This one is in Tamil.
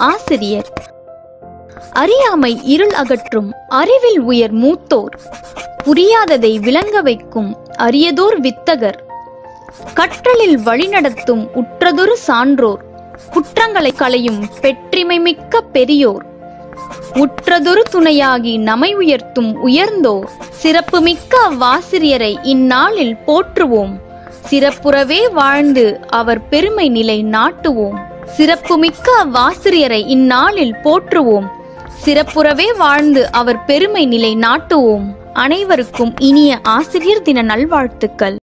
ஆசிரியர் அறியாமை இருள் அகற்றும் அறிவில் உயர் மூத்தோர் புரியாததை விளங்க வைக்கும் அரியதோர் வித்தகர் கற்றலில் வழிநடத்தும் உற்றதொரு சான்றோர் குற்றங்களை களையும் பெற்றிமை மிக்க பெரியோர் உற்றதொரு துணையாகி நமை உயர்த்தும் உயர்ந்தோர் சிறப்புமிக்க அவ்வாசிரியரை இந்நாளில் போற்றுவோம் சிறப்புறவே வாழ்ந்து அவர் பெருமை நிலை நாட்டுவோம் சிறப்புமிக்க அவ்வாசிரியரை இந்நாளில் போற்றுவோம் சிறப்புறவே வாழ்ந்து அவர் பெருமை நிலை நாட்டுவோம் அனைவருக்கும் இனிய ஆசிரியர் தின நல்வாழ்த்துக்கள்